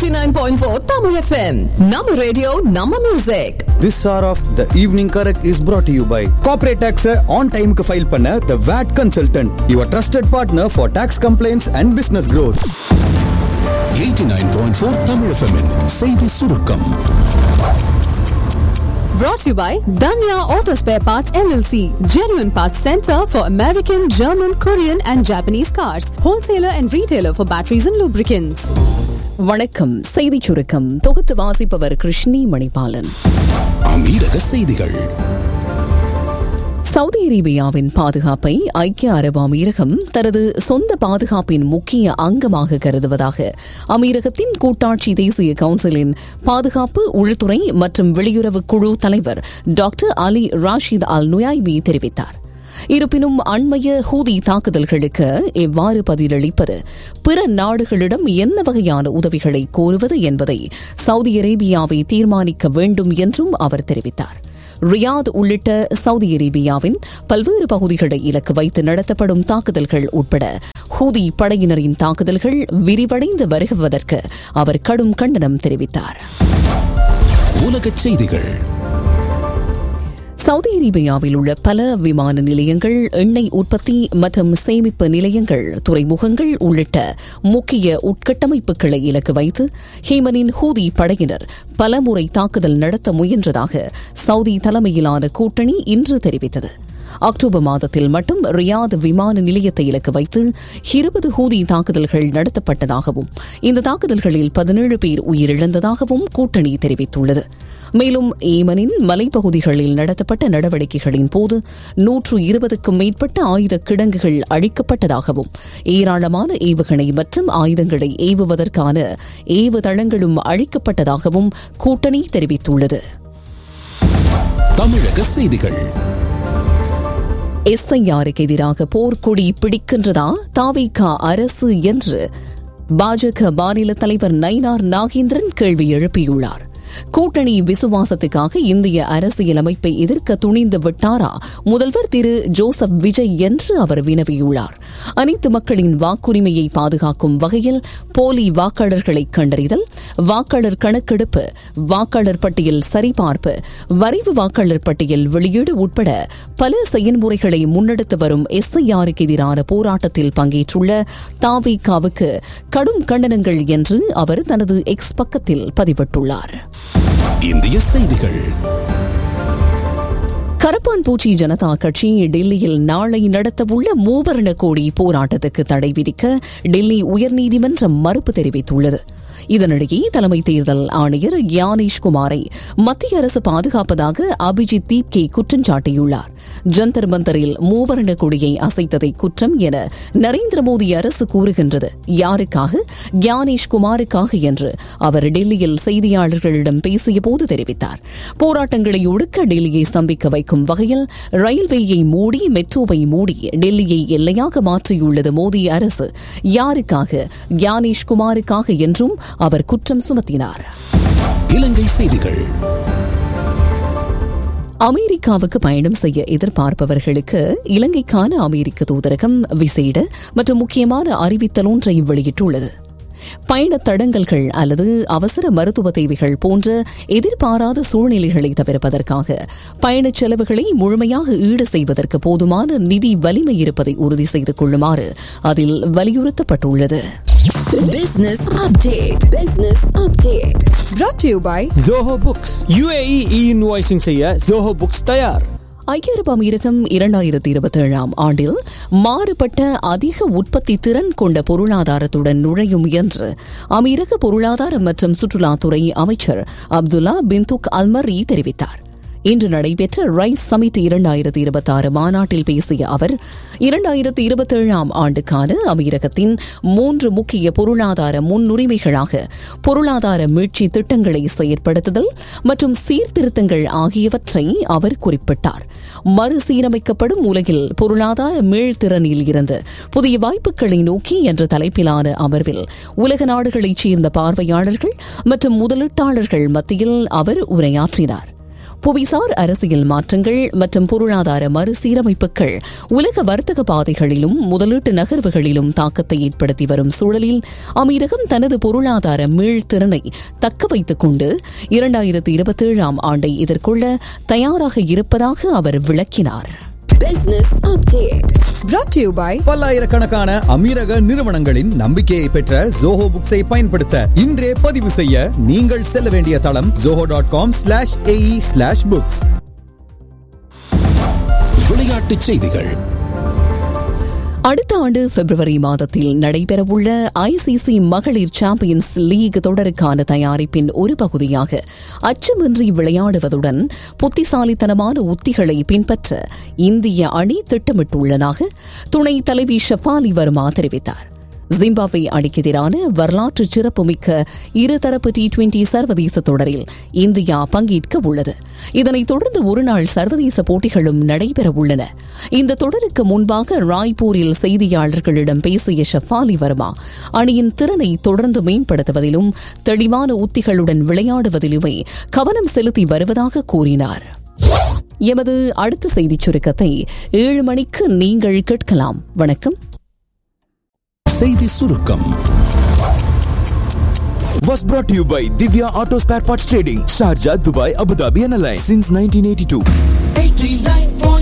89.4 Tamil FM. Nama radio, Nama music. This hour of the evening correct is brought to you by corporate tax on time க்கு file பண்ண the VAT consultant your trusted partner for tax complaints and business growth 89.4 Tamil FM -இன் செய்தி சுருக்கம் Brought to you by Danya Auto Spare Parts LLC. Genuine Parts Center for American, German, Korean and Japanese cars. Wholesaler and retailer for batteries and lubricants. வணக்கம் செய்திச் சுருக்கம் தொகுத்து வாசிப்பவர் கிருஷ்ணி மணிபாலன் அமீரக செய்திகள் சவுதி அரேபியாவின் பாதுகாப்பை ஐக்கிய அரபு அமீரகம் தனது சொந்த பாதுகாப்பின் முக்கிய அங்கமாக கருதுவதாக அமீரகத்தின் கூட்டாட்சி தேசிய கவுன்சிலின் பாதுகாப்பு உள்துறை மற்றும் வெளியுறவு குழு தலைவர் டாக்டர் அலி ராஷித் அல் நுயாய்பி தெரிவித்தார் இருப்பினும் அண்மைய ஹூதி தாக்குதல்களுக்கு எவ்வாறு பதிலளிப்பது பிற நாடுகளிடம் என்ன வகையான உதவிகளை கோருவது என்பதை சவுதி அரேபியாவை தீர்மானிக்க வேண்டும் என்றும் அவர் தெரிவித்தார் ரியாத் உள்ளிட்ட சவுதி அரேபியாவின் பல்வேறு பகுதிகளை இலக்கு வைத்து நடத்தப்படும் தாக்குதல்கள் உட்பட ஹூதி படையினரின் தாக்குதல்கள் விரிவடைந்து வருவதற்கு அவர் கடும் கண்டனம் தெரிவித்தார் உலகச் செய்திகள் சவுதி அரேபியாவில் உள்ள பல விமான நிலையங்கள் எண்ணெய் உற்பத்தி மற்றும் சேமிப்பு நிலையங்கள் துறைமுகங்கள் உள்ளிட்ட முக்கிய உட்கட்டமைப்புகளை இலக்கு வைத்து ஹேமனின் ஹூதி படையினர் பலமுறை தாக்குதல் நடத்த முயன்றதாக சவுதி தலைமையிலான கூட்டணி இன்று தெரிவித்தது அக்டோபர் மாதத்தில் மட்டும் ரியாத் விமான நிலையத்தை இலக்கு வைத்து இருபது ஹூதி தாக்குதல்கள் நடத்தப்பட்டதாகவும் இந்த தாக்குதல்களில் பதினேழு பேர் உயிரிழந்ததாகவும் கூட்டணி தெரிவித்துள்ளது மேலும் ஏமனின் மலைப்பகுதிகளில் நடத்தப்பட்ட நடவடிக்கைகளின் போது நூற்று இருபதுக்கும் மேற்பட்ட ஆயுத கிடங்குகள் அழிக்கப்பட்டதாகவும் ஏராளமான ஏவுகணை மற்றும் ஆயுதங்களை ஏவுவதற்கான ஏவுதளங்களும் அழிக்கப்பட்டதாகவும் கூட்டணி தெரிவித்துள்ளது தமிழக செய்திகள் எஸ்ஐஆருக்கு எதிராக போர்க்கொடி பிடிக்கின்றதா தாவிகா அரசு என்று பாஜக மாநில தலைவர் நயினார் நாகேந்திரன் கேள்வி எழுப்பியுள்ளார் கூட்டணி விசுவாசத்துக்காக இந்திய அரசியலமைப்பை எதிர்க்க துணிந்து விட்டாரா முதல்வர் திரு ஜோசப் விஜய் என்று அவர் வினவியுள்ளார் அனைத்து மக்களின் வாக்குரிமையை பாதுகாக்கும் வகையில் போலி வாக்காளர்களை கண்டறிதல் வாக்காளர் கணக்கெடுப்பு வாக்காளர் பட்டியல் சரிபார்ப்பு வரைவு வாக்காளர் பட்டியல் வெளியீடு உட்பட பல செயல்முறைகளை முன்னெடுத்து வரும் எஸ்ஐஆருக்கு எதிரான போராட்டத்தில் பங்கேற்றுள்ள தாவிகாவுக்கு கடும் கண்டனங்கள் என்று அவர் தனது எக்ஸ் பக்கத்தில் பதிவிட்டுள்ளார் இந்திய செய்திகள் கரப்பான் பூச்சி ஜனதா கட்சி டெல்லியில் நாளை நடத்தவுள்ள மூவர்ண கோடி போராட்டத்துக்கு தடை விதிக்க டெல்லி உயர்நீதிமன்றம் மறுப்பு தெரிவித்துள்ளது இதனிடையே தலைமை தேர்தல் ஆணையர் கியானேஷ் குமாரை மத்திய அரசு பாதுகாப்பதாக அபிஜித் தீப்கே குற்றம் சாட்டியுள்ளார் ஜந்தர் மந்தரில் மூவர்ண கொடியை அசைத்ததை குற்றம் என நரேந்திர மோடி அரசு கூறுகின்றது யாருக்காக கியானேஷ் குமாருக்காக என்று அவர் டெல்லியில் செய்தியாளர்களிடம் பேசிய போது தெரிவித்தார் போராட்டங்களை ஒடுக்க டெல்லியை ஸ்தம்பிக்க வைக்கும் வகையில் ரயில்வேயை மூடி மெட்ரோவை மூடி டெல்லியை எல்லையாக மாற்றியுள்ளது மோடி அரசு யாருக்காக கியானேஷ் குமாருக்காக என்றும் அவர் குற்றம் சுமத்தினார் இலங்கை செய்திகள் அமெரிக்காவுக்கு பயணம் செய்ய எதிர்பார்ப்பவர்களுக்கு இலங்கைக்கான அமெரிக்க தூதரகம் விசேட மற்றும் முக்கியமான அறிவித்தல் ஒன்றை வெளியிட்டுள்ளது பயண தடங்கல்கள் அல்லது அவசர மருத்துவ தேவைகள் போன்ற எதிர்பாராத சூழ்நிலைகளை தவிர்ப்பதற்காக பயணச் செலவுகளை முழுமையாக ஈடு செய்வதற்கு போதுமான நிதி வலிமை இருப்பதை உறுதி செய்து கொள்ளுமாறு அதில் வலியுறுத்தப்பட்டுள்ளது Business update. Business update. brought to you by Zoho books UAE e invoicing செய்ய ஜோஹோ புக்ஸ் தயார் ஐக்கிய அரபு அமீரகம் இரண்டாயிரத்தி இருபத்தி ஏழாம் ஆண்டில் மாறுபட்ட அதிக உற்பத்தி திறன் கொண்ட பொருளாதாரத்துடன் நுழையும் என்று அமீரக பொருளாதார மற்றும் சுற்றுலாத்துறை அமைச்சர் அப்துல்லா பின்துக் அல்மரி தெரிவித்தார் இன்று நடைபெற்ற ரைஸ் சமிட் இரண்டாயிரத்தி இருபத்தி ஆறு மாநாட்டில் பேசிய அவர் இரண்டாயிரத்தி இருபத்தி ஏழாம் ஆண்டுக்கான அமீரகத்தின் மூன்று முக்கிய பொருளாதார முன்னுரிமைகளாக பொருளாதார மீட்சி திட்டங்களை செயற்படுத்துதல் மற்றும் சீர்திருத்தங்கள் ஆகியவற்றை அவர் குறிப்பிட்டார் மறுசீரமைக்கப்படும் உலகில் பொருளாதார மீள்திறனில் இருந்து புதிய வாய்ப்புகளை நோக்கி என்ற தலைப்பிலான அமர்வில் உலக நாடுகளைச் சேர்ந்த பார்வையாளர்கள் மற்றும் முதலீட்டாளர்கள் மத்தியில் அவர் உரையாற்றினார் புவிசார் அரசியல் மாற்றங்கள் மற்றும் பொருளாதார மறுசீரமைப்புகள் உலக வர்த்தக பாதைகளிலும் முதலீட்டு நகர்வுகளிலும் தாக்கத்தை ஏற்படுத்தி வரும் சூழலில் அமீரகம் தனது பொருளாதார மீள்திறனை தக்க வைத்துக் கொண்டு இரண்டாயிரத்து இருபத்தேழாம் ஆண்டை எதிர்கொள்ள தயாராக இருப்பதாக அவர் விளக்கினார் Business update. brought to you by பல்லாயிரக்கணக்கான அமீரக நிறுவனங்களின் நம்பிக்கையை பெற்ற ஜோஹோ புக்ஸை பயன்படுத்த இன்றே பதிவு செய்ய நீங்கள் செல்ல வேண்டிய தளம் Zoho dot com slash A E slash books விளையாட்டுச் செய்திகள் அடுத்த ஆண்டு பிப்ரவரி மாதத்தில் நடைபெறவுள்ள ஐசிசி மகளிர் சாம்பியன்ஸ் லீக் தொடருக்கான தயாரிப்பின் ஒரு பகுதியாக அச்சமின்றி விளையாடுவதுடன் புத்திசாலித்தனமான உத்திகளை பின்பற்ற இந்திய அணி திட்டமிட்டுள்ளதாக துணை தலைவி ஷஃபாலி வர்மா தெரிவித்தார் ஜிம்பாப்வே அணிக்கு எதிரான வரலாற்று சிறப்புமிக்க இருதரப்பு டி டுவெண்டி சர்வதேச தொடரில் இந்தியா பங்கேற்க உள்ளது இதனைத் தொடர்ந்து ஒருநாள் சர்வதேச போட்டிகளும் நடைபெற உள்ளன இந்த தொடருக்கு முன்பாக ராய்ப்பூரில் செய்தியாளர்களிடம் பேசிய ஷஃபாலி வர்மா அணியின் திறனை தொடர்ந்து மேம்படுத்துவதிலும் தெளிவான உத்திகளுடன் விளையாடுவதிலுமே கவனம் செலுத்தி வருவதாக கூறினார் எமது அடுத்த செய்திச் சுருக்கத்தை ஏழு மணிக்கு நீங்கள் கேட்கலாம் வணக்கம் செய்தி சுருக்கம் was brought to you by Divya Auto Spare Parts Trading, Sharjah, Dubai, Abu Dhabi and Alliance since 1982.